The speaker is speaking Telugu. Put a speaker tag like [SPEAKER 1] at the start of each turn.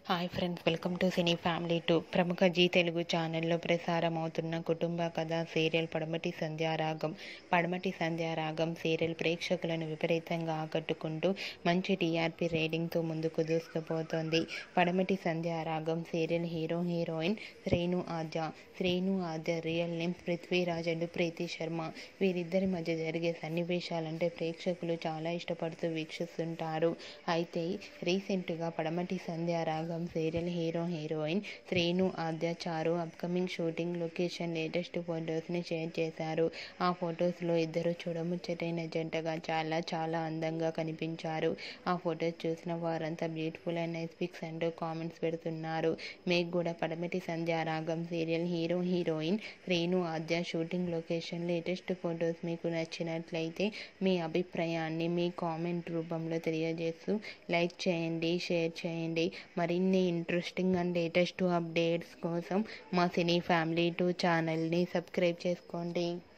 [SPEAKER 1] hi friends welcome to cine family two ప్రముఖ జీ తెలుగు ఛానల్లో ప్రసారం అవుతున్న కుటుంబ కథ సీరియల్ పడమటి సంధ్యారాగం పడమటి సంధ్యారాగం సీరియల్ ప్రేక్షకులను విపరీతంగా ఆకట్టుకుంటూ మంచి టీఆర్పీ రేటింగ్తో ముందుకు దూసుకుపోతోంది Padamati Sandhyaragam serial hero heroine Sreenu Aadya Sreenu Aadya real name Prithviraj and Preethi Sharma వీరిద్దరి మధ్య జరిగే సన్నివేశాలంటే ప్రేక్షకులు చాలా ఇష్టపడుతూ వీక్షిస్తుంటారు అయితే రీసెంట్గా Padamati Sandhyaragam serial hero heroine Sreenu Aadya చారు అప్కమింగ్ షూటింగ్ లొకేషన్ లేటెస్ట్ ఫొటోస్ని షేర్ చేశారు ఆ ఫొటోస్లో ఇద్దరు చూడముచ్చటైన జంటగా చాలా చాలా అందంగా కనిపించారు ఆ ఫొటోస్ చూసిన వారంతా బ్యూటిఫుల్ అండ్ నైస్ పిక్స్ అంటూ కామెంట్స్ పెడుతున్నారు మీకు కూడా Padamati Sandhyaragam serial hero heroine Sreenu Aadya shooting location latest photos మీకు నచ్చినట్లయితే మీ అభిప్రాయాన్ని మీ కామెంట్ రూపంలో తెలియజేస్తూ లైక్ చేయండి షేర్ చేయండి మరిన్ని ఇంట్రెస్టింగ్ అండ్ లేటెస్ట్ అప్డేట్స్ కోసం మా సినీ ఫ్యామిలీ టూ ఛానల్ని సబ్స్క్రైబ్ చేసుకోండి